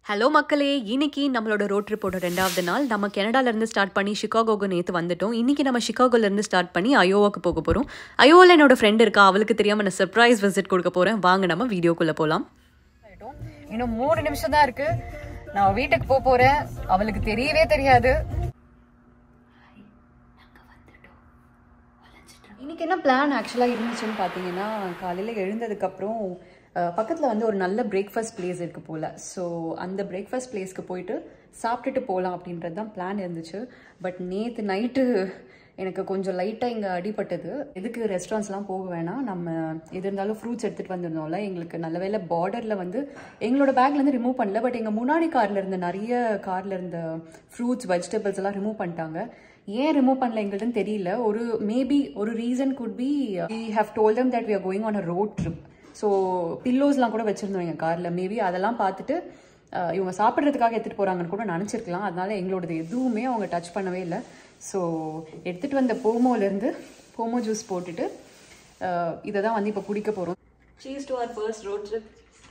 Hello மக்களே இன்னைக்கு நம்மளோட ரோட் ட்ரிப்போட ரெண்டாவது நாள் நம்ம கனடாலேருந்து ஸ்டார்ட் பண்ணி ஷிகாகோக்கு நேற்று வந்துட்டோம் இன்னைக்கு நம்ம ஷிகாகோலேருந்து ஸ்டார்ட் பண்ணி அயோவாக்கு போக போகிறோம் அயோவில் என்னோட ஃப்ரெண்ட் இருக்கா அவளுக்கு தெரியாமல் நான் சர்ப்ரைஸ் விசிட் கொடுக்க போகிறேன் வாங்க நம்ம வீடியோக்குள்ளே போகலாம் ஆயிட்டோம். இன்னும் மூணு நிமிஷம் தான் இருக்கு நான் வீட்டுக்கு போக போறேன் அவளுக்கு தெரியவே தெரியாது இன்னைக்கு என்ன பிளான் ஆக்சுவலாக இருந்துச்சுன்னு பார்த்தீங்கன்னா காலையில் எழுந்ததுக்கப்புறம் பக்கத்தில் வந்து ஒரு நல்ல பிரேக்ஃபாஸ்ட் பிளேஸ் இருக்கு போல் ஸோ அந்த பிரேக்ஃபாஸ்ட் பிளேஸ்க்கு போயிட்டு சாப்பிட்டுட்டு போகலாம் அப்படின்றது தான் பிளான் இருந்துச்சு பட் நேற்று நைட்டு எனக்கு கொஞ்சம் லைட்டாக இங்கே அடிபட்டது எதுக்கு ரெஸ்டாரண்ட்ஸ்லாம் போக வேணாம் நம்ம எது இருந்தாலும் ஃப்ரூட்ஸ் எடுத்துகிட்டு வந்திருந்தோம்ல எங்களுக்கு நல்ல வேலை பார்டரில் வந்து எங்களோட பேக்லேருந்து ரிமூவ் பண்ணல பட் எங்கள் முன்னாடி காரில் இருந்த நிறைய காரில் இருந்த ஃப்ரூட்ஸ் வெஜிடபிள்ஸ் எல்லாம் ரிமூவ் பண்ணிட்டாங்க ஏன் ரிமூவ் பண்ணல எங்களுக்குன்னு தெரியல ஒரு மேபி ஒரு reason could be we have told them that we are going on a road trip so பில்லோஸ்லாம் கூட வச்சுருந்தோம் எங்கள் காரில் மேபி அதெல்லாம் பார்த்துட்டு அஹ், இவங்க சாப்பிட்றதுக்காக எடுத்துகிட்டு போகிறாங்கன்னு கூட நினச்சிருக்கலாம் அதனால எங்களோடது எதுவுமே அவங்க டச் பண்ணவே இல்லை ஸோ எடுத்துகிட்டு வந்த போமோலேருந்து போமோ ஜூஸ் போட்டுட்டு அஹ், இதை தான் வந்து இப்போ குடிக்க போகிறோம் சீஸ் to our first road trip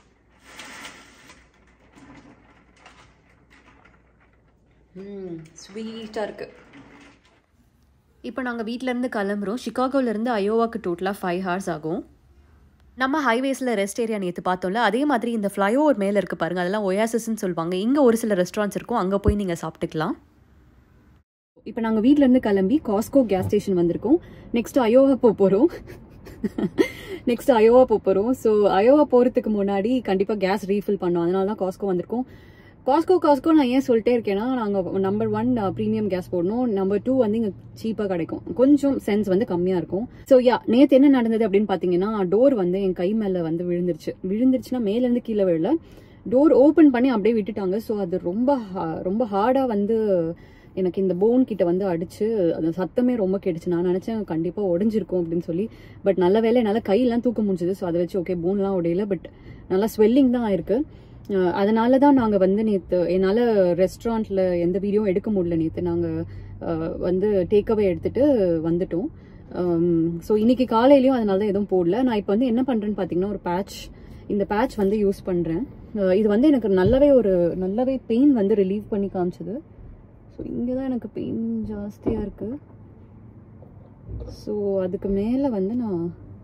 ஸ்வீட்டாக இருக்குது இப்போ நாங்கள் வீட்டிலேருந்து கிளம்புறோம் ஷிகாகோலேருந்து அயோவாக்கு டோட்டலாக ஃபைவ் ஹவர்ஸ் ஆகும் நம்ம ஹைவேஸில் ரெஸ்ட் ஏரியா நேற்று பார்த்தோம்ல அதே மாதிரி இந்த ஃப்ளைஓவர் மேலே இருக்குது பாருங்க அதெல்லாம் ஒயாசிஸ்ன்னு சொல்லுவாங்க இங்கே ஒரு சில ரெஸ்டாரண்ட்ஸ் இருக்கும் அங்கே போய் நீங்கள் சாப்பிட்டுக்கலாம் இப்போ நாங்கள் வீட்டிலேருந்து கிளம்பி காஸ்கோ கேஸ் ஸ்டேஷன் வந்திருக்கோம் நெக்ஸ்ட் அயோவா போக போகிறோம் நெக்ஸ்ட் அயோவா போக போகிறோம் ஸோ அயோவா போகிறதுக்கு முன்னாடி கண்டிப்பாக கேஸ் ரீஃபில் பண்ணோம் அதனால தான் காஸ்கோ வந்திருக்கோம் காஸ்கோ காஸ்கோ நான் ஏன் சொல்லிட்டே இருக்கேன்னா நாங்கள் நம்பர் ஒன் ப்ரீமியம் கேஸ் போடணும் நம்பர் டூ வந்து இங்கே சீப்பாக கிடைக்கும் கொஞ்சம் சென்ஸ் வந்து கம்மியாக இருக்கும் ஸோ யா நேற்று என்ன நடந்தது அப்படின்னு பார்த்தீங்கன்னா டோர் வந்து என் கை மேலே வந்து விழுந்துருச்சு விழுந்துருச்சுன்னா மேலேருந்து கீழே விழல டோர் ஓப்பன் பண்ணி அப்படியே விட்டுட்டாங்க ஸோ அது ரொம்ப ha- ரொம்ப ஹார்டாக வந்து எனக்கு இந்த போன் கிட்ட வந்து அடிச்சு அந்த சத்தமே ரொம்ப கேட்டுச்சு நான் நினைச்சேன் கண்டிப்பா உடைஞ்சிருக்கும் அப்படின்னு சொல்லி பட் நல்ல வேலை என்னால் கையெல்லாம் தூக்க முடிஞ்சது ஸோ அதை வச்சு ஓகே போன்லாம் உடையல பட் நல்லா ஸ்வெல்லிங் தான் ஆயிருக்கு அஹ் அதனால தான் நாங்கள் வந்து நேற்று என்னால் ரெஸ்டாரண்ட்டில் எந்த வீடியோவும் எடுக்க முடியல நேற்று நாங்கள் வந்து டேக்அவே எடுத்துட்டு வந்துட்டோம் ஸோ இன்னைக்கு காலையிலயும் அதனால தான் எதுவும் போடல நான் இப்போ வந்து என்ன பண்ணுறேன்னு பார்த்தீங்கன்னா ஒரு பேட்ச் இந்த பேட்ச் வந்து யூஸ் பண்ணுறேன் இது வந்து எனக்கு நல்லாவே ஒரு நல்லாவே பெயின் வந்து ரிலீவ் பண்ணி காமிச்சது ஸோ இங்கே தான் எனக்கு பெயின் ஜாஸ்தியாக இருக்குது ஸோ அதுக்கு மேலே வந்து நான்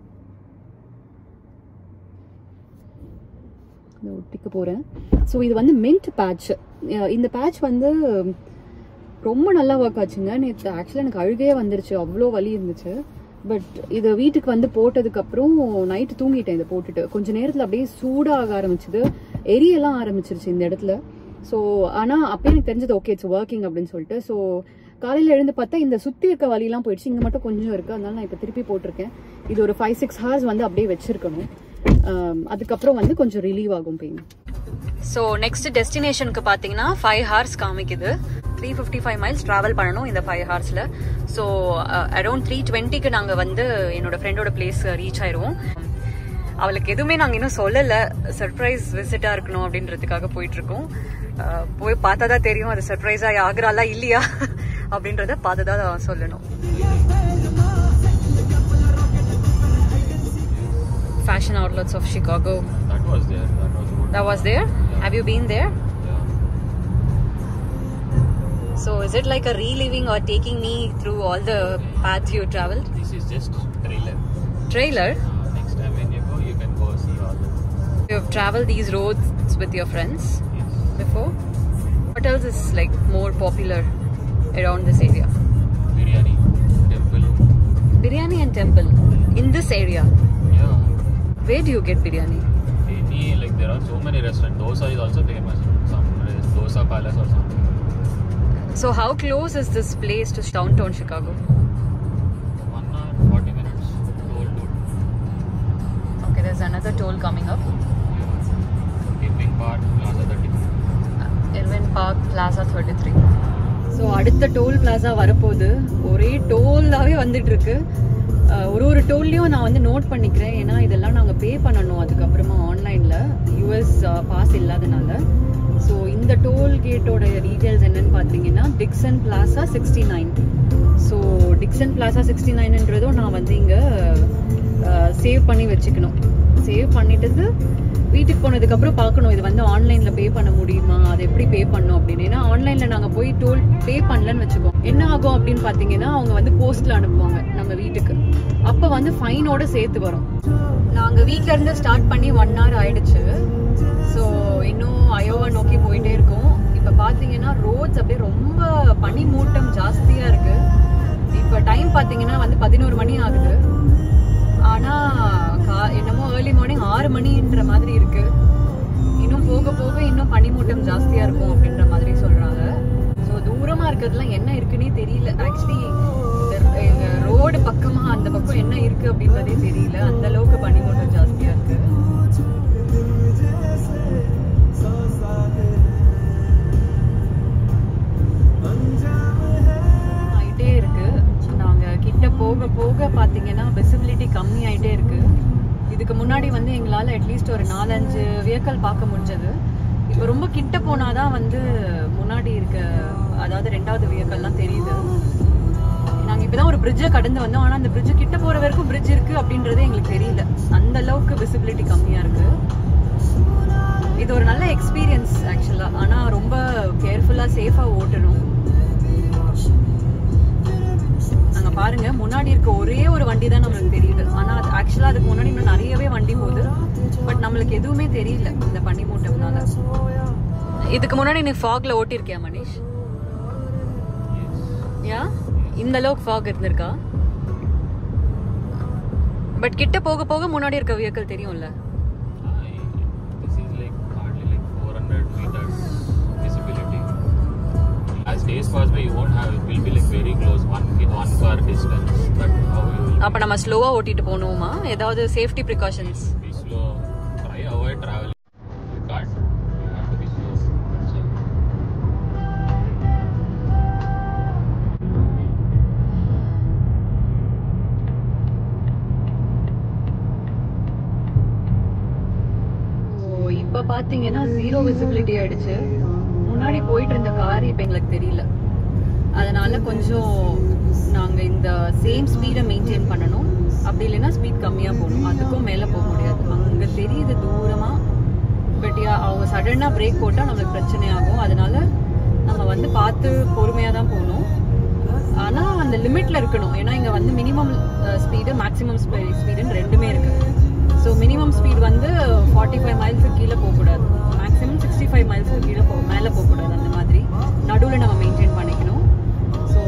இதை ஒட்டிக்க போகிறேன் ஸோ இது வந்து மின்ட் பேட்ச் இந்த பேட்ச் வந்து ரொம்ப நல்லா ஒர்க் ஆச்சுங்க நேற்று ஆக்சுவலாக எனக்கு அழுகையே வந்துருச்சு அவ்வளோ வலி இருந்துச்சு பட் இது வீட்டுக்கு வந்து போட்டதுக்கப்புறம் நைட்டு தூங்கிட்டேன் இதை போட்டுட்டு கொஞ்ச நேரத்தில் அப்படியே சூடாக ஆரம்பிச்சது எரியெல்லாம் ஆரம்பிச்சிருச்சு இந்த இடத்துல ஸோ ஆனால் அப்பயே எனக்கு தெரிஞ்சது ஓகே இட்ஸ் ஒர்க்கிங் அப்படின்னு சொல்லிட்டு ஸோ காலையில் எழுந்து பார்த்தா இந்த சுற்றி இருக்க வலிலாம் போயிடுச்சு இங்கே மட்டும் கொஞ்சம் இருக்குது அதனால நான் இப்போ திருப்பி போட்டிருக்கேன் இது ஒரு ஃபைவ் சிக்ஸ் ஹவர்ஸ் வந்து அப்படியே வச்சிருக்கணும் ஆம், அதுக்கப்புறம் வந்து கொஞ்சம் ரிலீவ் ஆகும் பெயின் ஸோ நெக்ஸ்ட் டெஸ்டினேஷனுக்கு பார்த்தீங்கன்னா ஃபைவ் ஹார்ஸ் காமிக்குது three fifty five miles travel பண்ணணும் இந்த ஃபைவ் ஹார்ஸில் ஸோ அரௌண்ட் த்ரீ டுவெண்ட்டிக்கு நாங்கள் வந்து என்னோட ஃப்ரெண்டோட பிளேஸ் ரீச் ஆயிடுவோம் அவளுக்கு எதுவுமே நாங்கள் இன்னும் சொல்லலை சர்ப்ரைஸ் விசிட்டாக இருக்கணும் அப்படின்றதுக்காக போயிட்டுருக்கோம் அஹ், போய் பார்த்தா தான் தெரியும் அது சர்ப்ரைஸாக ஆகுறாளா இல்லையா அப்படின்றத பார்த்து தான் சொல்லணும் Fashion outlets of Chicago. That was there. That was good. That was there? Have you been there? Yeah. So is it like a reliving or taking me through all the paths you traveled? This is just trailer. Trailer. Uh, next time when you go, you can go see all the. You have traveled these roads with your friends Yes. before? What else is like more popular around this area? Biryani, temple. Biryani and temple in this area. Yeah. Where do you get biryani? Any like there are so many restaurants. Dosa is also famous. Some uh, Dosa Palace or something. So how close is this place to downtown Chicago? One hour, forty minutes. Toll to Okay, there's another toll coming up. Irving Park, Plaza 33. Irvin Park Plaza 33. So அடுத்த toll plaza வரப்போகுது ஒரே டோலாகவே வந்துட்டு இருக்கு அஹ் ஒரு ஒரு டோல்லையும் நான் வந்து note பண்ணிக்கிறேன் ஏன்னா இதெல்லாம் நாங்கள் பே பண்ணணும் அதுக்கப்புறமா ஆன்லைனில் யூஎஸ் பாஸ் இல்லாதனால ஸோ இந்த டோல் கேட்டோட டீட்டெயில்ஸ் என்னன்னு பார்த்தீங்கன்னா Dixon plaza sixty nine so Dixon plaza sixty நைன்ன்றதும் நான் வந்து இங்கே சேவ் பண்ணி வச்சுக்கணும் சேவ் பண்ணிட்டது வீட்டுக்கு போனதுக்கப்புறம் பார்க்கணும் இது வந்து ஆன்லைனில் பே பண்ண முடியுமா நாங்க போய் டோல் பே பண்ணலன்னு வச்சுக்கோ என்ன ஆகும் அப்படின்னு பாத்தீங்கன்னா அவங்க வந்து போஸ்ட்ல அனுப்புவாங்க நம்ம வீட்டுக்கு அப்ப வந்து ஃபைனோட சேர்த்து வரும் நாங்க வீட்ல இருந்து ஸ்டார்ட் பண்ணி ஒன் hour ஆயிடுச்சு ஸோ இன்னும் அயோவா நோக்கி போயிட்டே இருக்கோம் இப்ப பாத்தீங்கன்னா ரோட்ஸ் அப்படியே ரொம்ப பனி மூட்டம் ஜாஸ்தியா இருக்கு இப்ப டைம் பாத்தீங்கன்னா வந்து பதினோரு மணி ஆகுது ஆனா கா- என்னமோ ஏர்லி மார்னிங் ஆறு மணின்ற மாதிரி இருக்கு இன்னும் போக போக இன்னும் பனிமூட்டம் ஜாஸ்தியா இருக்கும் அப்படின்ற மாதிரி சொல்றாங்க ஸோ தூரமா இருக்கிறதுலாம் என்ன இருக்குன்னே தெரியல ஆக்சுவலி எங்க ரோடு பக்கமா அந்த பக்கம் என்ன இருக்கு அப்படின்றதே தெரியல அந்த அளவுக்கு பனிமூட்டம் ஜாஸ்தியா இருக்கு ஆயிட்டே இருக்கு நாங்க கிட்ட போக போக பாத்தீங்கன்னா விசிபிலிட்டி கம்மி ஆயிட்டே இருக்கு இதுக்கு முன்னாடி வந்து எங்களால அட்லீஸ்ட் ஒரு நாலஞ்சு வெஹிக்கல் பார்க்க முடிஞ்சது இப்போ ரொம்ப கிட்ட போனாதான் வந்து முன்னாடி இருக்க அதாவது ரெண்டாவது வெஹிக்கல்லாம் தெரியுது நாங்க இப்பதான் ஒரு பிரிட்ஜை கடந்து வந்தோம் ஆனா அந்த பிரிட்ஜ் கிட்ட போற வரைக்கும் பிரிட்ஜ் இருக்கு அப்படின்றதே எங்களுக்கு தெரியல அந்த அளவுக்கு விசிபிலிட்டி கம்மியா இருக்கு இது ஒரு நல்ல எக்ஸ்பீரியன்ஸ் ஆக்சுவலா ஆனா ரொம்ப கேர்ஃபுல்லா சேஃபா ஓட்டணும் அங்க பாருங்க முன்னாடி இருக்க ஒரே ஒரு வண்டி தான் நம்மளுக்கு தெரியுது ஆனா அது ஆக்சுவலா அதுக்கு முன்னாடி இன்னும் நிறையவே வண்டி போகுது பட் நம்மளுக்கு எதுவுமே தெரியல இந்த பனி மூட்டம்னால இதுக்கு முன்னாடி நீ ஃபாக்ல ஓட்டிருக்கியா மனிஷ் யா இந்த அளவுக்கு ஃபாக் இருந்திருக்கா பட் கிட்ட போக போக முன்னாடி இருக்க வெஹிக்கிள் தெரியும்ல This is like hardly like 400 meters visibility. As days pass by, you won't have. It will be like very close, one one car distance. But how you will அப்ப நம்ம ஸ்லோவா ஓட்டிட்டு போகணுமா ஏதாவது safety precautions be slow. Try avoid traveling. You can't. You have to be slow. So, ஓ இப்ப பாத்தீங்கன்னா zero visibility ஆயிடுச்சு முன்னாடி போயிட்டு இருந்த கார் இப்ப எங்களுக்கு தெரியல அதனால கொஞ்சம் நாங்க இந்த சேம் ஸ்பீடை மெயின்டைன் பண்ணணும் அப்படி இல்லைன்னா ஸ்பீட் கம்மியா போகணும் அதுக்கும் மேல போக முடியாது அங்க தெரியுது தூரமா பட் அவங்க சடனா பிரேக் போட்டா நம்மளுக்கு பிரச்சனை ஆகும் அதனால நம்ம வந்து பார்த்து பொறுமையா தான் போகணும் ஆனா அந்த லிமிட்ல இருக்கணும் ஏன்னா இங்க வந்து மினிமம் ஸ்பீடு மேக்ஸிமம் ஸ்பீடுன்னு ரெண்டுமே இருக்கு ஸோ மினிமம் ஸ்பீட் வந்து ஃபார்ட்டி ஃபைவ் மைல்ஸுக்கு கீழே போகக்கூடாது மேக்ஸிமம் சிக்ஸ்டி ஃபைவ் மைல்ஸ்க்கு கீழே போ மேலே போகக்கூடாது அந்த மாதிரி நடுவில் நம்ம மெயின்டைன் பண்ணிக்கணும் ஸோ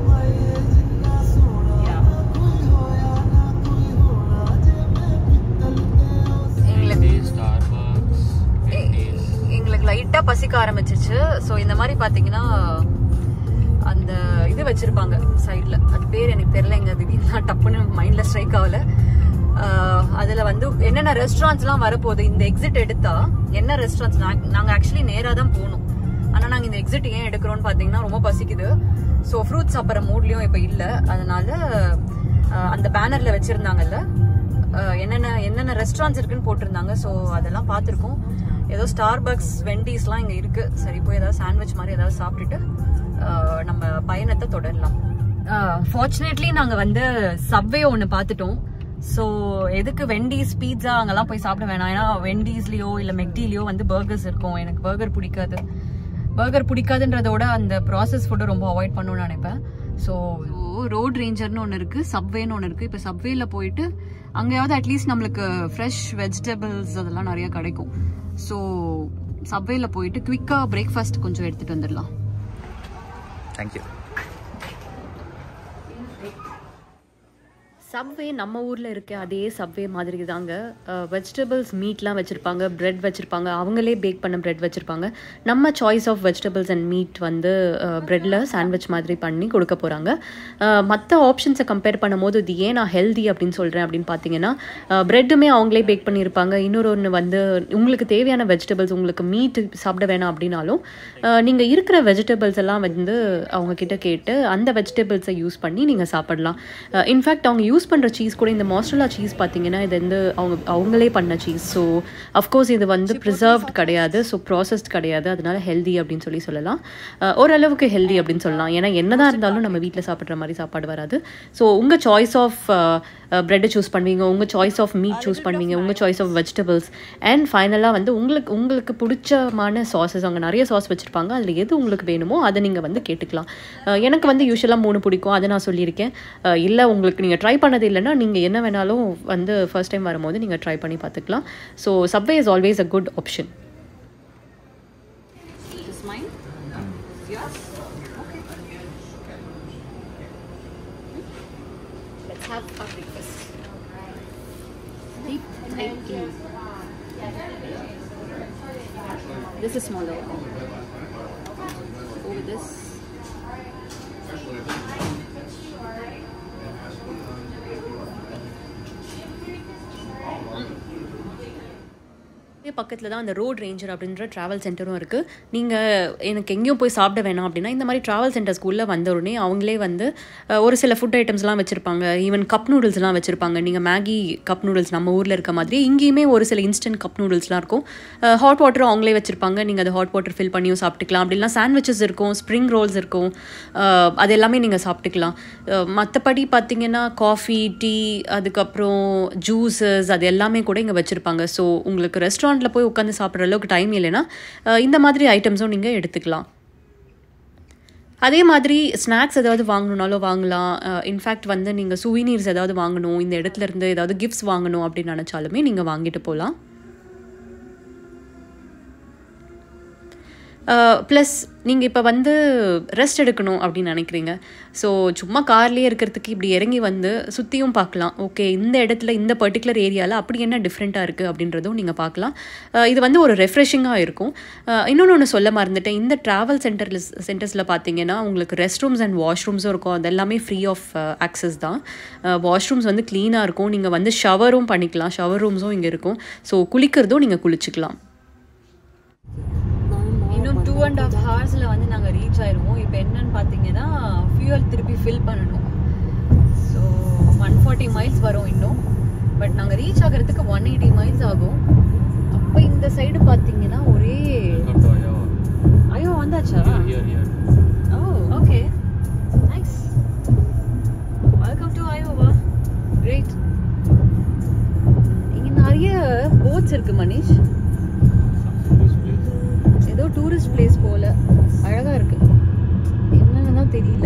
Wendy's, Starbucks, Wendy's. எங்களுக்கு லைட்டாக பசிக்க ஆரம்பிச்சிச்சு ஸோ இந்த மாதிரி பார்த்தீங்கன்னா அந்த இது வச்சிருப்பாங்க சைடில் அது பேர் எனக்கு தெரியல எங்க திடீர்னு டப்புன்னு மைண்டில் ஸ்ட்ரைக் ஆகல ஆஹ் அதுல வந்து என்னென்ன ரெஸ்டாரண்ட்ஸ்லாம் வரப்போகுது இந்த எக்ஸிட் எடுத்தா என்ன ரெஸ்டாரண்ட்ஸ் நாங்கள் ஆக்சுவலி நேராக தான் போகணும் ஆனால் நாங்கள் இந்த எக்ஸிட் ஏன் எடுக்கிறோம்னு பார்த்தீங்கன்னா ரொம்ப பசிக்குது ஸோ ஃப்ரூட்ஸ் சாப்பிட்ற மூட்லேயும் இப்போ இல்லை அதனால ஆஹ் அந்த பேனரில் வச்சுருந்தாங்கல்ல அஹ் என்னென்ன என்னென்ன ரெஸ்டாரண்ட்ஸ் இருக்குன்னு போட்டிருந்தாங்க ஸோ அதெல்லாம் பார்த்துருக்கோம் ஏதோ ஸ்டார் பக்ஸ் வெண்டீஸ்லாம் இங்கே இருக்கு சரி போய் ஏதாவது சாண்ட்விச் மாதிரி ஏதாவது சாப்பிட்டுட்டு அஹ் நம்ம பயணத்தை தொடரலாம் ஃபார்ச்சுனேட்லி நாங்கள் வந்து சப்வே ஒன்று பார்த்துட்டோம் ஸோ எதுக்கு வெண்டீஸ் பீட்சா அங்கெல்லாம் போய் சாப்பிட வேணாம் ஏன்னா வெண்டீஸ்லயோ இல்லை மெக்டிலையோ வந்து பர்கர்ஸ் இருக்கும் எனக்கு பர்கர் பிடிக்காது பர்கர் பிடிக்காதுன்றதோட அந்த ப்ராசஸ் ஃபுட்டை ரொம்ப அவாய்ட் பண்ணணும்னு நினைப்பேன் ஸோ ரோட் ரேஞ்சர்னு ஒன்று இருக்குது சப்வேன்னு ஒன்று இருக்குது இப்போ சப்வேல போயிட்டு அங்கேயாவது அட்லீஸ்ட் நம்மளுக்கு ஃப்ரெஷ் வெஜிடபிள்ஸ் அதெல்லாம் நிறைய கிடைக்கும் ஸோ சப்வேல போயிட்டு குவிக்காக பிரேக்ஃபாஸ்ட் கொஞ்சம் எடுத்துகிட்டு வந்துடலாம் Thank you. சப்வே நம்ம ஊரில் இருக்க அதே சப்வே மாதிரி தாங்க வெஜிடபிள்ஸ் மீட்லாம் வச்சுருப்பாங்க பிரெட் வச்சுருப்பாங்க அவங்களே பேக் பண்ண பிரெட் வச்சுருப்பாங்க நம்ம choice of vegetables and meat வந்து ப்ரெட்டில் சாண்ட்விச் மாதிரி பண்ணி கொடுக்க போகிறாங்க மற்ற ஆப்ஷன்ஸை கம்பேர் பண்ணும்போது இது ஏன் நான் ஹெல்தி அப்படின்னு சொல்கிறேன் அப்படின்னு பார்த்தீங்கன்னா ப்ரெட்டுமே அவங்களே பேக் பண்ணியிருப்பாங்க இன்னொரு ஒன்று வந்து உங்களுக்கு தேவையான வெஜிடபிள்ஸ் உங்களுக்கு மீட் சாப்பிட வேணாம் அப்படின்னாலும் நீங்கள் இருக்கிற வெஜிடபிள்ஸ் எல்லாம் வந்து அவங்க கிட்ட கேட்டு அந்த வெஜிடபிள்ஸை யூஸ் பண்ணி நீங்கள் சாப்பிடலாம் இன்ஃபேக்ட் அவங்க யூஸ் யூஸ் பண்ணுற சீஸ் கூட இந்த மாஸ்ட்ரலா சீஸ் பார்த்தீங்கன்னா இது வந்து அவங்க அவங்களே பண்ண சீஸ் ஸோ அஃப்கோர்ஸ் இது வந்து ப்ரிசர்வ்ட் கிடையாது ஸோ ப்ராசஸ்ட் கிடையாது அதனால ஹெல்தி அப்படின்னு சொல்லி சொல்லலாம் அஹ், ஓரளவுக்கு ஹெல்தி அப்படின்னு சொல்லலாம் ஏன்னா என்னதான் இருந்தாலும் நம்ம வீட்டில் சாப்பிட்ற மாதிரி சாப்பாடு வராது ஸோ உங்கள் சாய்ஸ் ஆஃப் பிரெட்டை சூஸ் பண்ணுவீங்க உங்கள் சாய்ஸ் ஆஃப் மீட் சூஸ் பண்ணுவீங்க உங்கள் சாய்ஸ் ஆஃப் வெஜிடபிள்ஸ் அண்ட் ஃபைனலாக வந்து உங்களுக்கு உங்களுக்கு பிடிச்சமான சாஸஸ் அவங்க நிறைய சாஸ் வச்சுருப்பாங்க அதில் எது உங்களுக்கு வேணுமோ அதை நீங்கள் வந்து கேட்டுக்கலாம் அஹ் எனக்கு வந்து யூஸ்வலாக மூணு பிடிக்கும் அதை நான் சொல்லியிருக்கேன் இல்லை உங்களுக்கு நீங்கள் ட்ரை பண்ணது இல்லைன்னா நீங்கள் என்ன வேணாலும் வந்து ஃபர்ஸ்ட் டைம் வரும்போது நீங்கள் ட்ரை பண்ணி பார்த்துக்கலாம் so Subway is always a good option Is mine? Yours? Okay. Let's have our breakfast. Deep, thank you. This is smaller. Go with this. இதே பக்கத்தில் தான் அந்த ரோட் ரேஞ்சர் அப்படின்ற ட்ராவல் சென்டரும் இருக்குது நீங்கள் எனக்கு எங்கேயும் போய் சாப்பிட வேணாம் அப்படின்னா இந்த மாதிரி ட்ராவல் சென்டர்ஸ்குள்ளே வந்த உடனே அவங்களே வந்து அஹ், ஒரு சில ஃபுட் ஐட்டம்ஸ்லாம் வச்சுருப்பாங்க ஈவன் கப் நூடுல்ஸ்லாம் வச்சுருப்பாங்க நீங்கள் மேகி கப் நூடுல்ஸ் நம்ம ஊரில் இருக்க மாதிரி இங்கேயுமே ஒரு சில இன்ஸ்டன்ட் கப் நூடுல்ஸ்லாம் இருக்கும் ஹாட் வாட்டரும் அவங்களே வச்சுருப்பாங்க நீங்கள் அதை ஹாட் வாட்டர் ஃபில் பண்ணியும் சாப்பிட்டுக்கலாம் அப்படிலாம் சாண்ட்விச்சஸ் இருக்கும் ஸ்ப்ரிங் ரோல்ஸ் இருக்கும் அஹ், அது எல்லாமே நீங்கள் சாப்பிட்டுக்கலாம் மற்றபடி பார்த்தீங்கன்னா காஃபி டீ அதுக்கப்புறம் ஜூஸஸ் அது எல்லாமே கூட இங்கே வச்சுருப்பாங்க ஸோ உங்களுக்கு ரெஸ்டாரண்ட்டில் போய் உட்காந்து சாப்பிட்ற அளவுக்கு டைம் இல்லைன்னா அஹ், இந்த மாதிரி ஐட்டம்ஸும் நீங்கள் எடுத்துக்கலாம் அதே மாதிரி ஸ்நாக்ஸ் ஏதாவது வாங்கணுனாலும் வாங்கலாம் இன்ஃபேக்ட் வந்து நீங்கள் சுவீனீர்ஸ் ஏதாவது வாங்கணும் இந்த இடத்துல இருந்து ஏதாவது கிஃப்ட்ஸ் வாங்கணும் அப்படின்னு நினச்சாலுமே நீங்கள் வாங்கிட்டு போகலாம் ப்ளஸ் நீங்கள் இப்போ வந்து ரெஸ்ட் எடுக்கணும் அப்படின்னு நினைக்கிறீங்க ஸோ சும்மா கார்லேயே இருக்கிறதுக்கு இப்படி இறங்கி வந்து சுற்றியும் பார்க்கலாம் ஓகே இந்த இடத்துல இந்த பர்டிகுலர் ஏரியாவில் அப்படி என்ன டிஃப்ரெண்ட்டாக இருக்குது அப்படின்றதும் நீங்கள் பார்க்கலாம் அஹ் இது வந்து ஒரு ரெஃப்ரெஷிங்காக இருக்கும் இன்னொன்று ஒன்று சொல்ல மறந்துட்டேன் இந்த ட்ராவல் சென்டரில் சென்டர்ஸில் பார்த்தீங்கன்னா உங்களுக்கு ரெஸ்ட் ரூம்ஸ் அண்ட் வாஷ்ரூம்ஸும் இருக்கும் அது எல்லாமே ஃப்ரீ ஆஃப் ஆக்சஸ் தான் வாஷ்ரூம்ஸ் வந்து க்ளீனாக இருக்கும் நீங்கள் வந்து ஷவரும் பண்ணிக்கலாம் ஷவர் ரூம்ஸும் இங்கே இருக்கும் ஸோ குளிக்கிறதும் நீங்கள் குளிச்சுக்கலாம் இன்னும் டூ அண்ட் ஆஃப் ஹவர்ஸில் வந்து நாங்கள் ரீச் ஆயிடுவோம் இப்போ என்னன்னு பார்த்தீங்கன்னா ஃபியூயல் திருப்பி ஃபில் பண்ணணும் ஸோ ஒன் ஃபார்ட்டி மைல்ஸ் வரும் இன்னும் பட் நாங்கள் ரீச் ஆகிறதுக்கு ஒன் எயிட்டி மைல்ஸ் ஆகும் அப்போ இந்த சைடு பார்த்தீங்கன்னா ஒரே Welcome to Iowa. ஐயோ வந்தாச்சா Here, here, here. Oh okay nice welcome to Iowa great இங்கே நிறைய போட்ஸ் இருக்கு மனிஷ் This place. ஏதோ டூரிஸ்ட் பிளேஸ் போல அழகா இருக்கு என்னன்னு தான் தெரியல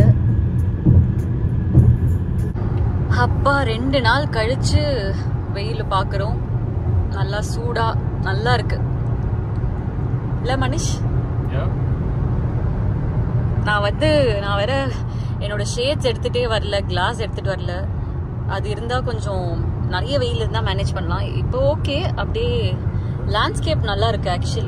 அப்பா ரெண்டு நாள் கழிச்சு வெயில் பார்க்குறோம் நல்லா சூடா நல்லா இருக்கு இல்ல மனிஷ் Yeah. நான் வந்து நான் வேற என்னோட ஷேட்ஸ் எடுத்துட்டே வரல கிளாஸ் எடுத்துட்டு வரல அது இருந்தா கொஞ்சம் நிறைய வெயில் இருந்தா மேனேஜ் பண்ணலாம் இப்போ ஓகே அப்படியே லேண்ட்ஸ்கேப் நல்லா இருக்கு ஆக்சுவலி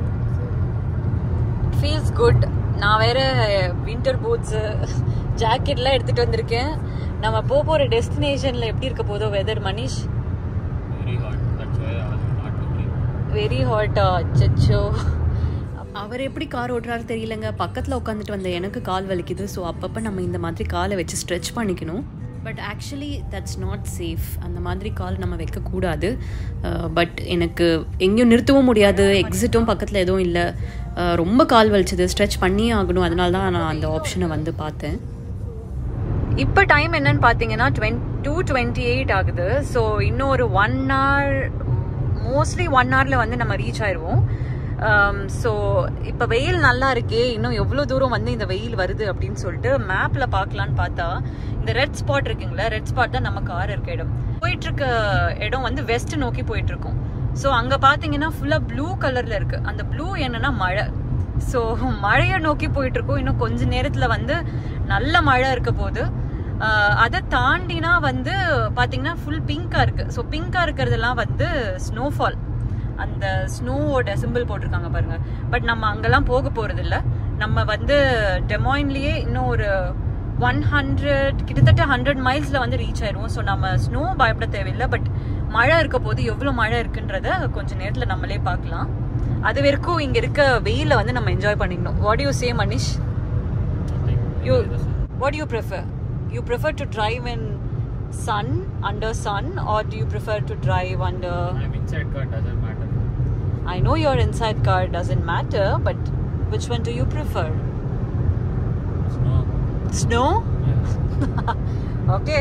ஃபீல்ஸ் குட் நான் வேற வின்டர் பூட்ஸு ஜாக்கெட்லாம் எடுத்துட்டு வந்திருக்கேன் நம்ம போக போற டெஸ்டினேஷன்ல எப்படி இருக்க போதோ weather Manish Very hot. That's why I was not to bring. Very ஹாட்டா அச்சோ அவர் எப்படி கார் ஓட்டுறாரு தெரியலங்க பக்கத்தில் உட்காந்துட்டு வந்த எனக்கு கால் வலிக்குது ஸோ அப்பப்போ நம்ம இந்த மாதிரி காலை வச்சு ஸ்ட்ரெச் பண்ணிக்கணும் but actually that's not safe அந்த மாதிரி கால் நம்ம வைக்கக்கூடாது பட் எனக்கு எங்கேயும் நிறுத்தவும் முடியாது எக்ஸிட்டும் பக்கத்தில் எதுவும் இல்லை ரொம்ப கால் வலிச்சது ஸ்ட்ரெச் பண்ணியே ஆகணும் அதனால தான் நான் அந்த ஆப்ஷனை வந்து பார்த்தேன் இப்போ டைம் என்னன்னு பார்த்தீங்கன்னா டுவென் டூ டுவெண்ட்டி எயிட் ஆகுது ஸோ இன்னும் ஒரு ஒன் hour மோஸ்ட்லி ஒன் ஹவரில் வந்து நம்ம ரீச் ஆயிடுவோம் ஸோ இப்போ வெயில் நல்லா இருக்கே இன்னும் எவ்வளோ தூரம் வந்து இந்த வெயில் வருது அப்படின்னு சொல்லிட்டு மேப்பில் பார்க்கலான்னு பார்த்தா இந்த ரெட் ஸ்பாட் இருக்குங்களா ரெட் ஸ்பாட் தான் நம்ம கார் இருக்க இடம் போயிட்டு இருக்க இடம் வந்து வெஸ்ட் நோக்கி போயிட்டு இருக்கோம் ஸோ அங்கே பார்த்தீங்கன்னா ஃபுல்லாக ப்ளூ கலரில் இருக்கு அந்த ப்ளூ என்னன்னா மழை ஸோ மழையை நோக்கி போயிட்டு இருக்கோம் இன்னும் கொஞ்ச நேரத்தில் வந்து நல்ல மழை இருக்க போகுது ஆஹ் அதை தாண்டினா வந்து பாத்தீங்கன்னா ஃபுல் பிங்கா இருக்கு ஸோ பிங்கா இருக்கிறதெல்லாம் வந்து ஸ்னோஃபால் அந்த ஸ்னோவோட சிம்பிள் போட்டிருக்காங்க பாருங்க பட் நம்ம அங்கெல்லாம் போக போறது இல்ல நம்ம வந்து டெமாயின்லயே இன்னும் ஒரு ஒன் ஹண்ட்ரட் கிட்டத்தட்ட ஹண்ட்ரட் மைல்ஸ்ல வந்து ரீச் ஆயிடுவோம் ஸோ நம்ம ஸ்னோ பயப்பட தேவையில்லை பட் மழை இருக்க போது எவ்வளோ மழை இருக்குன்றத கொஞ்ச நேரத்தில் நம்மளே பார்க்கலாம் அது வரைக்கும் இங்க இருக்க வெயில வந்து நம்ம என்ஜாய் பண்ணிக்கணும் what you say Manish Nothing. You, Enjoy the sun. what do you prefer? You prefer to drive in sun under sun or do you prefer to drive under I'm inside car, doesn't matter. I know your inside car doesn't matter but which one do you prefer Snow. snow Yeah. okay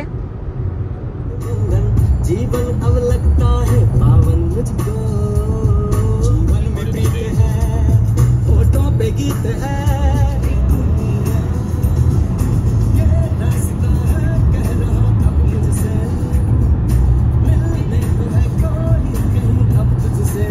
जीवन अब लगता है पावन मुझको जीवन में प्रीत है होठों पे गीत है ये रास्ता है कह रहा अब मुझसे मिलने को है कोई कहीं अब तुझसे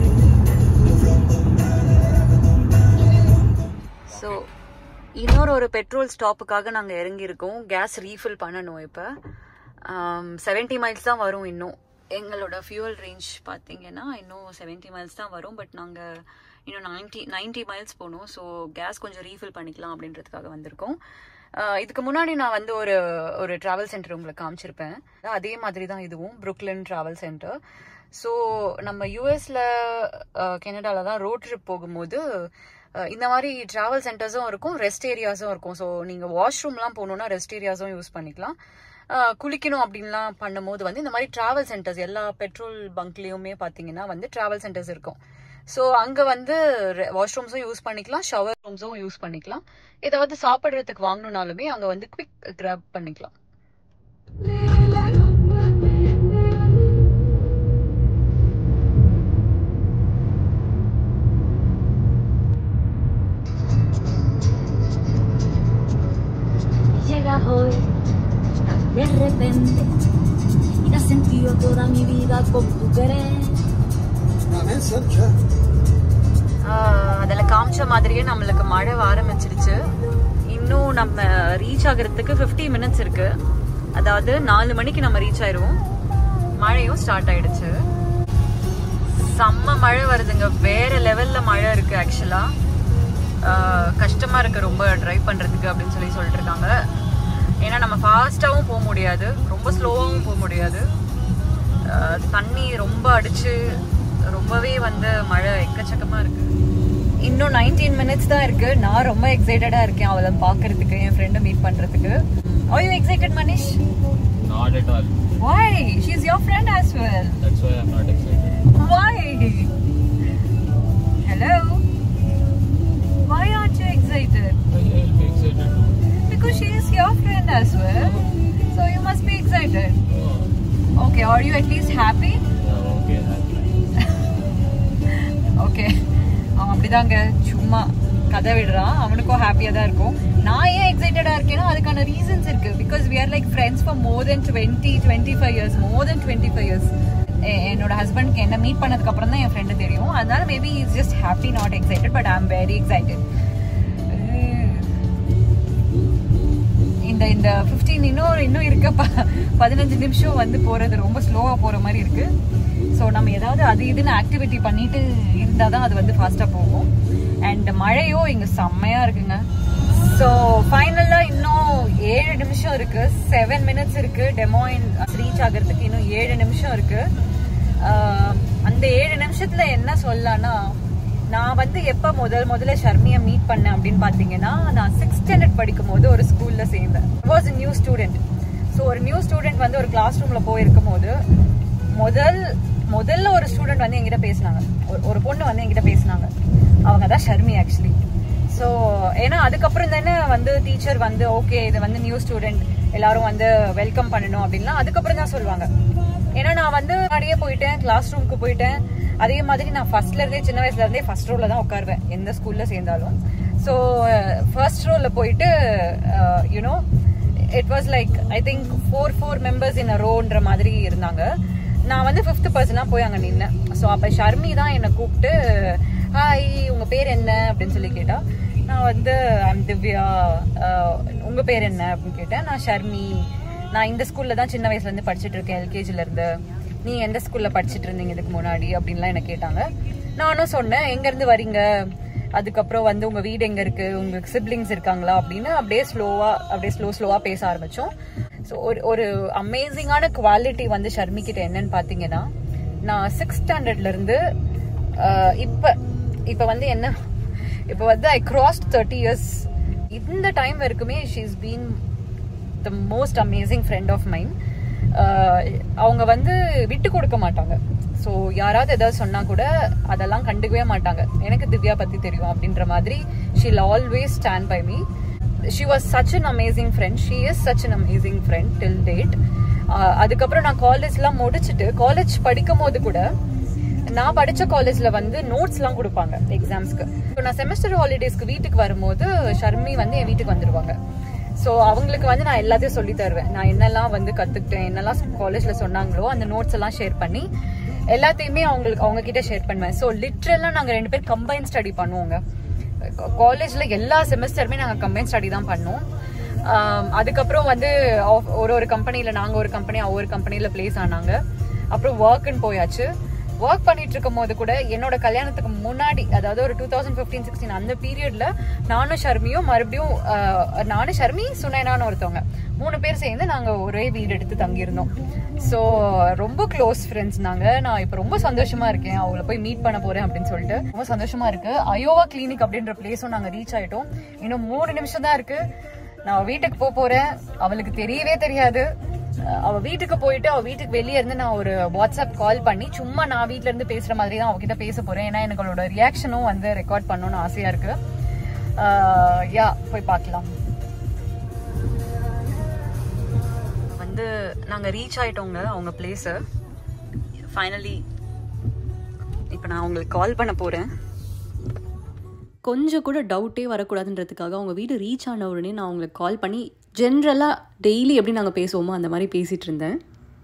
ஸோ இன்னொரு ஒரு பெட்ரோல் ஸ்டாப்புக்காக நாங்கள் இறங்கியிருக்கோம் கேஸ் ரீஃபில் பண்ணணும் இப்போ செவன்ட்டி மைல்ஸ் தான் வரும் இன்னும் எங்களோட ஃபியூவல் ரேஞ்ச் பார்த்தீங்கன்னா இன்னும் செவன்ட்டி மைல்ஸ் தான் வரும் பட் நாங்கள் இன்னும் நைன்ட்டி நைன்ட்டி மைல்ஸ் போகணும் ஸோ கேஸ் கொஞ்சம் ரீஃபில் பண்ணிக்கலாம் அப்படின்றதுக்காக வந்திருக்கோம் ஆஹ் இதுக்கு முன்னாடி நான் வந்து ஒரு ஒரு ட்ராவல் சென்டர் உங்களுக்கு காமிச்சிருப்பேன் அதே மாதிரி தான் இதுவும் புருக்லின் ட்ராவல் சென்டர் ஸோ நம்ம யூஎஸில் கனடாவில் தான் ரோட் ட்ரிப் போகும்போது அஹ் இந்த மாதிரி ட்ராவல் சென்டர்ஸும் இருக்கும் ரெஸ்ட் ஏரியாஸும் இருக்கும் ஸோ நீங்கள் வாஷ்ரூம்லாம் போகணுன்னா ரெஸ்ட் ஏரியாஸும் யூஸ் பண்ணிக்கலாம் அஹ் குளிக்கணும் அப்படின்லாம் பண்ணும்போது வந்து இந்த மாதிரி ட்ராவல் சென்டர்ஸ் எல்லா பெட்ரோல் பங்க்லேயுமே பார்த்தீங்கன்னா வந்து ட்ராவல் சென்டர்ஸ் இருக்கும் ஸோ அங்கே வந்து வாஷ்ரூம்ஸும் யூஸ் பண்ணிக்கலாம் ஷவர் ரூம்ஸும் யூஸ் பண்ணிக்கலாம் ஏதாவது சாப்பிட்றதுக்கு வாங்கணுனாலுமே அங்கே வந்து குவிக் கிராப் பண்ணிக்கலாம் Llegas hoy de repente y das sentido toda mi vida con tu querer. அதில் காமிச்ச மாதிரியே நம்மளுக்கு மழை வர ஆரம்பிச்சிருச்சு இன்னும் நம்ம ரீச் ஆகிறதுக்கு ஃபிஃப்டி மினிட்ஸ் இருக்கு அதாவது நாலு மணிக்கு நம்ம ரீச் ஆயிடுவோம் மழையும் ஸ்டார்ட் ஆயிடுச்சு செம்ம மழை வருதுங்க வேற லெவல்ல மழை இருக்கு ஆக்சுவலா கஷ்டமா இருக்கு ரொம்ப டிரைவ் பண்றதுக்கு அப்படின்னு சொல்லி சொல்லிட்டு இருக்காங்க ஏன்னா நம்ம ஃபாஸ்ட்டாகவும் போக முடியாது ரொம்ப ஸ்லோவாகவும் போக முடியாது ஆஹ் தண்ணி ரொம்ப அடிச்சு ரொம்பவே வந்து மழை எக்கச்சக்கமா இருக்கு இன்னும் நைன்டீன் மினிட்ஸ் தான் இருக்கு நான் ரொம்ப எக்ஸைட்டடா இருக்கேன் அவளை பார்க்கறதுக்கு என் ஃப்ரெண்டை மீட் பண்றதுக்கு Are you excited Manish Not at all. Why? She's your friend as well. That's why I'm not excited. Why? Hello? Why aren't you excited? I will be excited too. Because she is your friend as well. So you must be excited. Oh, Okay, are you at least happy? yeah, okay, happy. Okay அவன் அப்படிதாங்க சும்மா கதை விடுறான் அவனுக்கும் ஹாப்பியாக தான் இருக்கும் நான் ஏன் எக்ஸைட்டடாக இருக்கேனோ அதுக்கான ரீசன்ஸ் இருக்கு because we are like friends for more than twenty twenty five years more than twenty five years என்னோட ஹஸ்பண்ட்க்கு என்ன மீட் பண்ணதுக்கு அப்புறம் தான் என் ஃப்ரெண்டு தெரியும் அதனால maybe is just happy not excited but I am very excited இந்த இந்த ஃபிஃப்டீன் இன்னும் இன்னும் இருக்க ப பதினஞ்சு நிமிஷம் வந்து போகிறது ரொம்ப ஸ்லோவாக போகிற மாதிரி இருக்கு ஸோ நம்ம ஏதாவது அது இதுன்னு ஆக்டிவிட்டி பண்ணிட்டு இருந்தால் தான் அது வந்து ஃபாஸ்ட்டாக போகும் அண்ட் மழையும் இங்கே செம்மையாக இருக்குங்க ஸோ ஃபைனலாக இன்னும் ஏழு நிமிஷம் இருக்கு செவன் மினிட்ஸ் இருக்கு டெமோயின் ரீச் ஆகிறதுக்கு இன்னும் ஏழு நிமிஷம் இருக்கு ஆஹ் அந்த ஏழு நிமிஷத்துல என்ன சொல்லலாம்னா நான் வந்து எப்ப முதல் முதல்ல ஷர்மியை மீட் பண்ணேன் அப்படின்னு பாத்தீங்கன்னா நான் சிக்ஸ் ஸ்டாண்டர்ட் படிக்கும் போது ஒரு ஸ்கூல்ல சேர்ந்தேன் வாஸ் நியூ ஸ்டூடெண்ட் ஸோ ஒரு நியூ ஸ்டூடெண்ட் வந்து ஒரு கிளாஸ் ரூம்ல போயிருக்கும் போது முதல் முதல்ல ஒரு ஸ்டூடெண்ட் வந்து என்கிட்ட பேசினாங்க ஒரு- ஒரு பொண்ணு வந்து என்கிட்ட பேசினாங்க அவங்க தான் ஷர்மி ஆக்சுவலி ஸோ ஏன்னா அதுக்கப்புறம் தானே வந்து டீச்சர் வந்து ஓகே இது வந்து நியூ ஸ்டூடெண்ட் எல்லாரும் வந்து வெல்கம் பண்ணணும் அப்படின்லாம் அதுக்கப்புறம் தான் சொல்லுவாங்க ஏன்னா நான் வந்து முன்னாடியே போயிட்டேன் கிளாஸ் ரூமுக்கு போயிட்டேன் அதே மாதிரி நான் ஃபர்ஸ்ட்ல இருந்தே சின்ன வயசுல இருந்தே ஃபர்ஸ்ட் ரோல தான் உட்காருவேன் எந்த ஸ்கூல்ல சேர்ந்தாலும் ஸோ ஃபர்ஸ்ட் ரோல போயிட்டு you know it was like I think four four members in a ரோன்ற மாதிரி இருந்தாங்க நான் வந்து ஃபிஃப்த் பர்சனாக போய் அங்கே நின்னேன் ஸோ அப்போ ஷர்மி தான் என்னை கூப்பிட்டு ஹாய் உங்க பேர் என்ன அப்படின்னு சொல்லி கேட்டா நான் வந்து ஐம் திவ்யா அஹ், உங்க பேர் என்ன அப்படின்னு கேட்டேன் நான் ஷர்மி நான் இந்த ஸ்கூல்ல தான் சின்ன வயசுல இருந்து படிச்சிட்டு இருக்கேன் எல்கேஜில இருந்து நீ எந்த ஸ்கூல்ல படிச்சிட்டு இருந்தீங்க இதுக்கு முன்னாடி அப்படின்லாம் என்ன கேட்டாங்க நானும் சொன்னேன் எங்க இருந்து வரீங்க அதுக்கப்புறம் வந்து உங்க வீடு எங்க இருக்கு உங்களுக்கு சிப்ளிங்ஸ் இருக்காங்களா அப்படின்னு அப்படியே ஸ்லோவா அப்படியே ஸ்லோ ஸ்லோவா பேச ஆரம்பிச்சோம் ஸோ ஒரு ஒரு அமேசிங்கான குவாலிட்டி வந்து ஷர்மி கிட்ட என்னன்னு பாத்தீங்கன்னா நான் சிக்ஸ் ஸ்டாண்டர்ட்ல இருந்து அஹ், இப்ப இப்ப வந்து என்ன இப்ப வந்து ஐ கிராஸ்ட் தேர்ட்டி இயர்ஸ் இந்த டைம் வரைக்குமே she's been the most amazing friend of mine ah அவங்க வந்து விட்டு கொடுக்க மாட்டாங்க ஸோ யாராவது ஏதாவது சொன்னா கூட அதெல்லாம் கண்டுக்கவே மாட்டாங்க எனக்கு திவ்யா பத்தி தெரியும் அப்படின்ற மாதிரி she'll always stand by me she was such an amazing friend she is such an amazing friend till date அதுக்கப்புறம் நான் காலேஜ்லாம் முடிச்சுட்டு காலேஜ் படிக்கும் போது கூட நான் படிச்ச காலேஜ்ல வந்து நோட்ஸ்லாம் கொடுப்பாங்க எக்ஸாம்ஸ்க்கு இப்போ நான் செமஸ்டர் ஹாலிடேஸ்க்கு வீட்டுக்கு வரும்போது ஷர்மி வந்து என் வீட்டுக்கு வந்துருவாங்க ஸோ அவங்களுக்கு வந்து நான் எல்லாத்தையும் சொல்லி தருவேன் நான் என்னெல்லாம் வந்து கத்துக்கிட்டேன் என்னெல்லாம் காலேஜ்ல சொன்னாங்களோ அந்த நோட்ஸ் எல்லாம் ஷேர் பண்ணி எல்லாத்தையுமே அவங்களுக்கு அவங்க கிட்ட ஷேர் பண்ணுவேன் ஸோ லிட்ரலாக நாங்கள் ரெண்டு பேரும் கம்பைன் ஸ்டடி பண்ணுவோங்க காலேஜ்ல எல்லா செமஸ்டருமே நாங்கள் கம்பைன் ஸ்டடி தான் பண்ணோம் ஆம், அதுக்கப்புறம் வந்து அவ- ஒரு ஒரு கம்பெனியில் நாங்கள் ஒரு கம்பெனி அவ ஒரு கம்பெனியில் பிளேஸ் ஆனாங்க அப்புறம் ஒர்க்குன்னு போயாச்சு ஒர்க் பண்ணிட்டு இருக்கும் போது கூட என்னோட கல்யாணத்துக்கு முன்னாடி அதாவது ஒரு டூ தௌசண்ட் ஃபிஃப்டீன் சிக்ஸ்டீன் அந்த பீரியட்ல நானும் ஷர்மியும் மறுபடியும் ஆஹ், நானும் ஷர்மி சுனைனான்னு ஒருத்தவங்க மூணு பேர் சேர்ந்து நாங்க ஒரே வீடு எடுத்து தங்கியிருந்தோம் ஸோ ரொம்ப க்ளோஸ் ஃப்ரெண்ட்ஸ் நாங்க நான் இப்போ ரொம்ப சந்தோஷமா இருக்கேன் அவங்கள போய் மீட் பண்ண போறேன் அப்படின்னு சொல்லிட்டு ரொம்ப சந்தோஷமா இருக்கு அயோவா கிளினிக் அப்படின்ற பிளேஸும் நாங்க ரீச் ஆயிட்டோம் இன்னும் மூணு நிமிஷம் தான் இருக்கு நான் வீட்டுக்கு போக போறேன் அவளுக்கு தெரியவே தெரியாது அஹ் அவ வீட்டுக்கு போயிட்டு அவ வீட்டுக்கு வெளியே இருந்து நான் ஒரு வாட்ஸ்அப் கால் பண்ணி சும்மா நான் வீட்ல இருந்து பேசுற மாதிரி தான் அவகிட்ட பேச போறேன் ஏன்னா எனக்கு அவளோட ரியாக்ஷனும் வந்து ரெக்கார்ட் பண்ணணும்னு ஆசையா இருக்கு யா போய் பார்க்கலாம் வந்து நாங்க ரீச் ஆயிட்டோங்க அவங்க பிளேஸ் ஃபைனலி இப்போ நான் உங்களுக்கு கால் பண்ண போறேன் கொஞ்சம் கூட டவுட்டே வரக்கூடாதுன்றதுக்காக அவங்க வீடு ரீச் ஆன உடனே நான் அவங்களுக்கு கால் பண்ணி ஜென்ரலாக டெய்லி எப்படி நாங்கள் பேசுவோமோ அந்த மாதிரி பேசிகிட்டு இருந்தேன்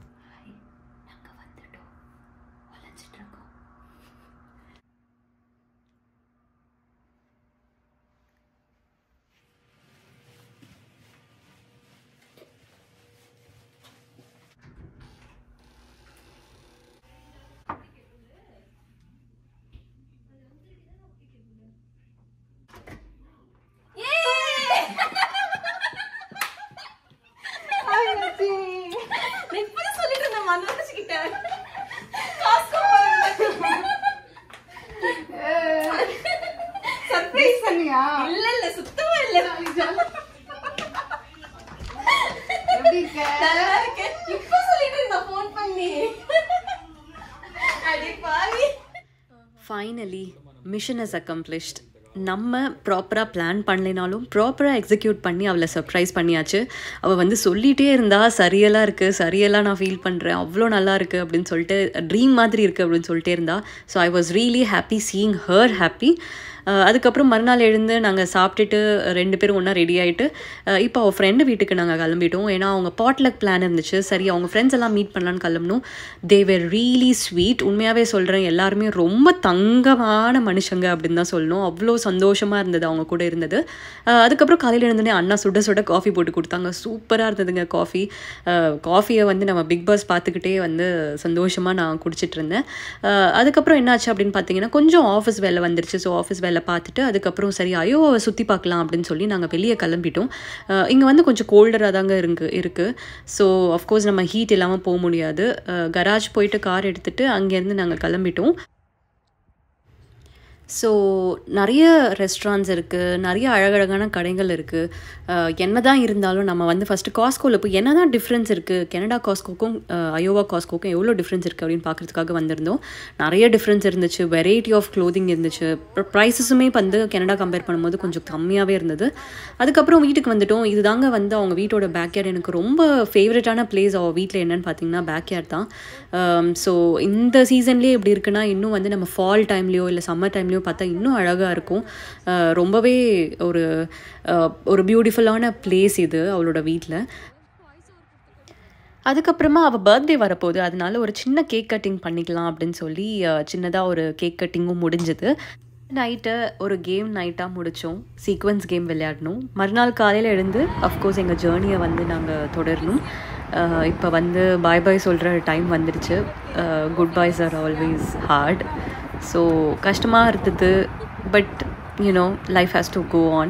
சர்ப்ரைஸ் பண்ணியா இல்ல இல்ல சுத்தமா இல்ல எப்படி இருக்க நல்லா இருக்கேன் இப்ப சொல்லிட்டு இருந்த போன் பண்ணி அடி பாவி ஃபைனலி மிஷன் இஸ் அக்கம்ப்ளிஷ்ட் நம்ம ப்ராப்பராக பிளான் பண்ணலைனாலும் ப்ராப்பராக எக்ஸிக்யூட் பண்ணி அவளை சர்ப்ரைஸ் பண்ணியாச்சு அவள் வந்து சொல்லிகிட்டே இருந்தா சரியெல்லாம் இருக்குது சரியெல்லாம் நான் ஃபீல் பண்ணுறேன் அவ்வளோ நல்லா இருக்குது அப்படின்னு சொல்லிட்டு ட்ரீம் மாதிரி இருக்குது அப்படின்னு சொல்லிட்டே இருந்தா so I was really happy seeing her happy அதுக்கப்புறம் மறுநாள் எழுந்து நாங்கள் சாப்பிட்டுட்டு ரெண்டு பேரும் ஒன்றா ரெடி ஆகிட்டு இப்போ அவள் ஃப்ரெண்டு வீட்டுக்கு நாங்கள் கிளம்பிட்டோம் ஏன்னா அவங்க பாட்லக் பிளான் இருந்துச்சு சரி அவங்க ஃப்ரெண்ட்ஸ் எல்லாம் மீட் பண்ணலான்னு கிளம்பணும் தே வேர் ரியலி ஸ்வீட் உண்மையாகவே சொல்கிறேன் எல்லாருமே ரொம்ப தங்கமான மனுஷங்க அப்படின்னு தான் சொல்லணும் அவ்வளோ சந்தோஷமாக இருந்தது அவங்க கூட இருந்தது அஹ் அதுக்கப்புறம் காலையில் எழுந்தோடனே அண்ணா சுட சுட காஃபி போட்டு கொடுத்தாங்க சூப்பராக இருந்ததுங்க காஃபி காஃபியை வந்து நம்ம பிக் பாஸ் பார்த்துக்கிட்டே வந்து சந்தோஷமாக நான் குடிச்சிட்டு இருந்தேன் அஹ் அதுக்கப்புறம் என்னாச்சு அப்படின்னு பார்த்தீங்கன்னா கொஞ்சம் ஆஃபீஸ் வேலை வந்துருச்சு ஸோ ஆஃபீஸ் வேலை பார்த்துட்டு அதுக்கப்புறம் சரி அயோவாவை சுற்றி பார்க்கலாம் அப்படின்னு சொல்லி நாங்கள் வெளியே கிளம்பிட்டோம் இங்கே வந்து கொஞ்சம் கோல்டராக தாங்க இருக்கு இருக்குது ஸோ அஃப்கோர்ஸ் நம்ம ஹீட் இல்லாமல் போக முடியாது கராஜ் போயிட்டு கார் எடுத்துகிட்டு அங்கேருந்து நாங்கள் கிளம்பிட்டோம் ஸோ நிறைய ரெஸ்டாரண்ட்ஸ் இருக்குது நிறைய அழகழகான கடைகள் இருக்குது என்ன தான் இருந்தாலும் நம்ம வந்து ஃபஸ்ட்டு காஸ்கோவில் போய் என்ன தான் டிஃப்ரென்ஸ் இருக்குது கனடா காஸ்கோக்கும் அயோவா காஸ்கோக்கும் எவ்வளோ டிஃப்ரென்ஸ் இருக்குது அப்படின்னு பார்க்குறதுக்காக வந்திருந்தோம் நிறைய டிஃப்ரென்ஸ் இருந்துச்சு வெரைட்டி ஆஃப் க்ளோதிங் இருந்துச்சு ப்ரைஸஸுமே வந்து கனடா கம்பேர் பண்ணும்போது கொஞ்சம் கம்மியாகவே இருந்தது அதுக்கப்புறம் வீட்டுக்கு வந்துட்டோம் இதுதாங்க வந்து அவங்க வீட்டோட பேக்யார்ட் எனக்கு ரொம்ப ஃபேவரட்டான பிளேஸ் அவள் வீட்டில் என்னன்னு பார்த்தீங்கன்னா பேக்யார்ட் தான் ஸோ இந்த சீசன்லேயே எப்படி இருக்குன்னா இன்னும் வந்து நம்ம ஃபால் டைம்லேயோ இல்லை சம்மர் டைம்லேயோ பார்த்தா இன்னும் அழகாக இருக்கும் அஹ் ரொம்பவே ஒரு அஹ் ஒரு பியூட்டிஃபுல்லான பிளேஸ் இது அவளோட வீட்டில் அதுக்கப்புறமா அவள் பர்த்டே வரப்போகுது அதனால ஒரு சின்ன கேக் கட்டிங் பண்ணிக்கலாம் அப்படின்னு சொல்லி சின்னதாக ஒரு கேக் கட்டிங்கும் முடிஞ்சது நைட்டு ஒரு கேம் நைட்டாக முடித்தோம் சீக்வன்ஸ் கேம் விளையாடணும் மறுநாள் காலையில் எழுந்து அஃப்கோர்ஸ் எங்கள் ஜேர்னியை வந்து நாங்கள் தொடரணும் இப்போ வந்து பாய் பாய் சொல்கிற டைம் வந்துடுச்சு good byes are always hard so கஷ்டமாக இருந்தது but you know life has to go on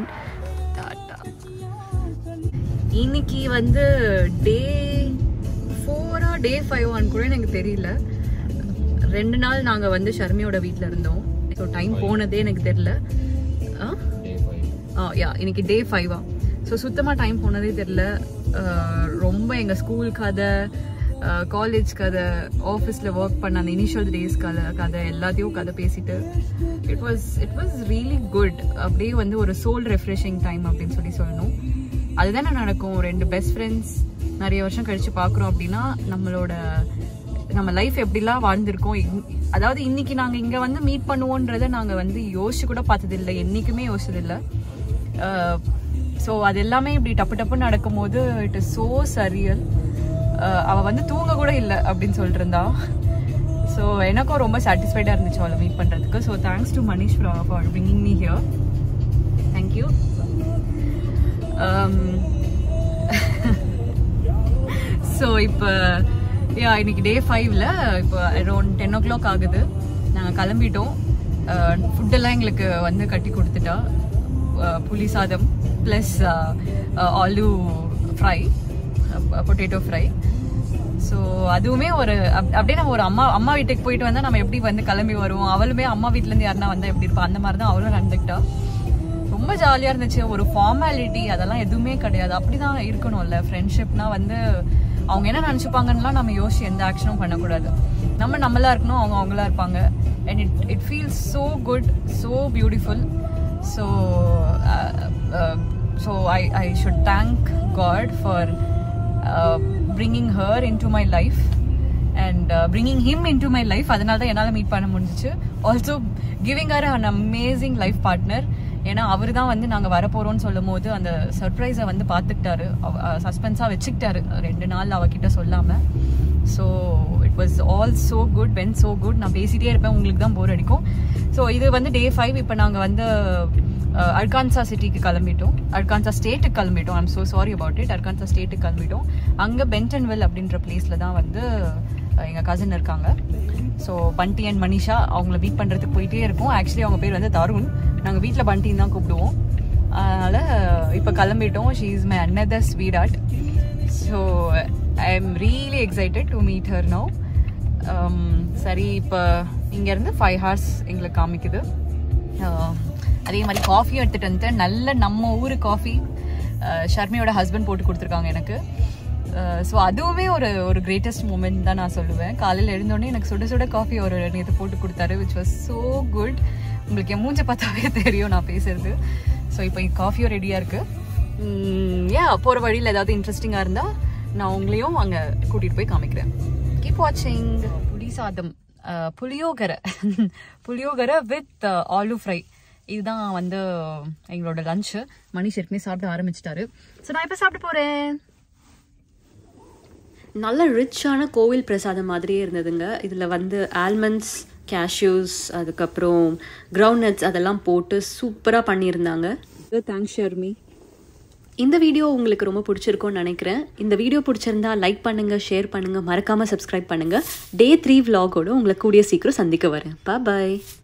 இன்னைக்கு வந்து டே ஃபோரா டே ஃபைவான்னு கூட எனக்கு தெரியல ரெண்டு நாள் நாங்கள் வந்து ஷர்மியோட வீட்டில் இருந்தோம் ஸோ டைம் போனதே எனக்கு தெரியல ஆ Day five. ஆ யா இன்னைக்கு டே ஃபைவா ஸோ சுத்தமாக டைம் போனதே தெரில ரொம்ப எங்கள் ஸ்கூல் கதை காலேஜ் கதை ஆஃபீஸில் ஒர்க் பண்ண அந்த இனிஷியல் டேஸ் கதை கதை எல்லாத்தையும் கதை பேசிட்டு it was it was really good அப்படியே வந்து ஒரு சோல் ரெஃப்ரெஷிங் டைம் அப்படின்னு சொல்லி சொல்லணும் அதுதானே நடக்கும் ரெண்டு பெஸ்ட் ஃப்ரெண்ட்ஸ் நிறைய வருஷம் கழிச்சு பார்க்குறோம் அப்படின்னா நம்மளோட நம்ம லைஃப் எப்படிலாம் வாழ்ந்திருக்கோம் இன்- அதாவது இன்னைக்கு நாங்கள் இங்கே வந்து மீட் பண்ணுவோன்றதை நாங்கள் வந்து யோசிச்சு கூட பார்த்ததில்லை என்றைக்குமே யோசிச்சதில்லை ஸோ அது எல்லாமே இப்படி டப்பு டப்புன்னு நடக்கும்போது இட் இஸ் ஸோ சரியல் அவள் வந்து தூங்க கூட இல்லை அப்படின்னு சொல்லிட்டு இருந்தா ஸோ எனக்கும் ரொம்ப சாட்டிஸ்ஃபைடாக இருந்துச்சு அவளை மீட் பண்ணுறதுக்கு so thanks to Manish for bringing me here thank you so இப்போ யா இன்னைக்கு டே ஃபைவ்ல இப்போ அரௌண்ட் டென் ஓ கிளாக் ஆகுது நாங்கள் கிளம்பிட்டோம் ஃபுட்டெல்லாம் எங்களுக்கு வந்து கட்டி கொடுத்துட்டா அஹ், புளி சாதம் plus aloo fry potato fry so அதுவுமே ஒரு அப்- அப்படியே நம்ம ஒரு அம்மா அம்மா வீட்டுக்கு போயிட்டு வந்தால் நம்ம எப்படி வந்து கிளம்பி வருவோம் அவளுமே அம்மா வீட்டிலேருந்து யாருன்னா வந்தால் எப்படி இருப்பா அந்த மாதிரி தான் அவளும் நடந்துக்கிட்டா ரொம்ப ஜாலியாக இருந்துச்சு ஒரு ஃபார்மாலிட்டி அதெல்லாம் எதுவுமே கிடையாது அப்படிதான் இருக்கணும்ல ஃப்ரெண்ட்ஷிப்னா வந்து அவங்க என்ன நினச்சிப்பாங்கன்னுலாம் நம்ம யோசிச்சு எந்த ஆக்ஷனும் பண்ணக்கூடாது நம்ம நம்மளா இருக்கணும் அவங்க அவங்களா இருப்பாங்க and it it feels so good so beautiful so so I I should thank God for bringing her into my life and uh, bringing him into my life அதனால தான் என்னால் மீட் பண்ண முடிஞ்சிச்சு also giving her an amazing life partner ஏன்னா அவர் தான் வந்து நாங்கள் வரப்போகிறோம்னு சொல்லும் போது அந்த சர்ப்ரைஸை வந்து பார்த்துக்கிட்டாரு சஸ்பென்ஸாக வச்சுக்கிட்டாரு ரெண்டு நாள் அவகிட்ட சொல்லாமல் so it was all so good when so good நான் பேசிட்டே இருப்பேன் உங்களுக்கு தான் போர் அடிக்கும் ஸோ இது வந்து டே ஃபைவ் இப்போ நாங்கள் வந்து அர்கான்சா சிட்டிக்கு கிளம்பிட்டோம் அர்கான்சா ஸ்டேட்டுக்கு கிளம்பிட்டோம் I'm so sorry about it Arkansas ஸ்டேட்டுக்கு கிளம்பிட்டோம் அங்கே பென்டன்வெல் அப்படின்ற பிளேஸில் தான் வந்து எங்கள் கசின் இருக்காங்க ஸோ பண்டி அண்ட் மனிஷா அவங்கள மீட் பண்ணுறதுக்கு போயிட்டே இருக்கோம் ஆக்சுவலி அவங்க பேர் வந்து தருண் நாங்கள் வீட்டில் பண்டின்னு தான் கூப்பிடுவோம் அதனால் இப்போ கிளம்பிட்டோம் she is my another sweetheart so I am really excited to meet her no சரி இப்போ இங்கேருந்து ஃபைவ் ஹார்ஸ் எங்களுக்கு காமிக்குது Um, அதே மாதிரி காஃபியும் எடுத்துகிட்டு வந்துட்டேன் நல்ல நம்ம ஊர் காஃபி ஷர்மியோட ஹஸ்பண்ட் போட்டு கொடுத்துருக்காங்க எனக்கு ஸோ அதுவுமே ஒரு ஒரு கிரேட்டஸ்ட் மூமெண்ட் தான் நான் சொல்லுவேன் காலையில் எழுந்தோடனே எனக்கு சுட சுட காஃபி ஒரு நேற்று போட்டு கொடுத்தாரு விச் வாஸ் ஸோ குட் உங்களுக்கு என் மூஞ்ச பார்த்தாவே தெரியும் நான் பேசுறது ஸோ இப்போ காஃபியும் ரெடியாக இருக்குது ஏன் போகிற வழியில் ஏதாவது இன்ட்ரெஸ்டிங்காக இருந்தால் நான் உங்களையும் அங்கே கூட்டிகிட்டு போய் காமிக்கிறேன் கீப் வாட்சிங் புளி சாதம் அஹ், புளியோகரை புளியோகரை வித் ஆலு ஃப்ரை இதுதான் வந்து எங்களோட லஞ்சு மணிஷ் ஏற்கனவே சாப்பிட ஆரம்பிச்சிட்டாரு ஸோ நான் இப்போ சாப்பிட போகிறேன் நல்ல ரிச்சான கோவில் பிரசாதம் மாதிரியே இருந்ததுங்க இதில் வந்து ஆல்மண்ட்ஸ் கேஷ்யூஸ் அதுக்கப்புறம் கிரவுண்ட் நட்ஸ் அதெல்லாம் போட்டு சூப்பராக பண்ணியிருந்தாங்க தேங்க்ஸ் ஷர்மி இந்த வீடியோ உங்களுக்கு ரொம்ப பிடிச்சிருக்கும்னு நினைக்கிறேன் இந்த வீடியோ பிடிச்சிருந்தா லைக் பண்ணுங்க ஷேர் பண்ணுங்க மறக்காம சப்ஸ்கிரைப் பண்ணுங்க டே த்ரீ vlog-ஓட உங்களை கூடிய சீக்கிரம் சந்திக்க வரேன் பாய்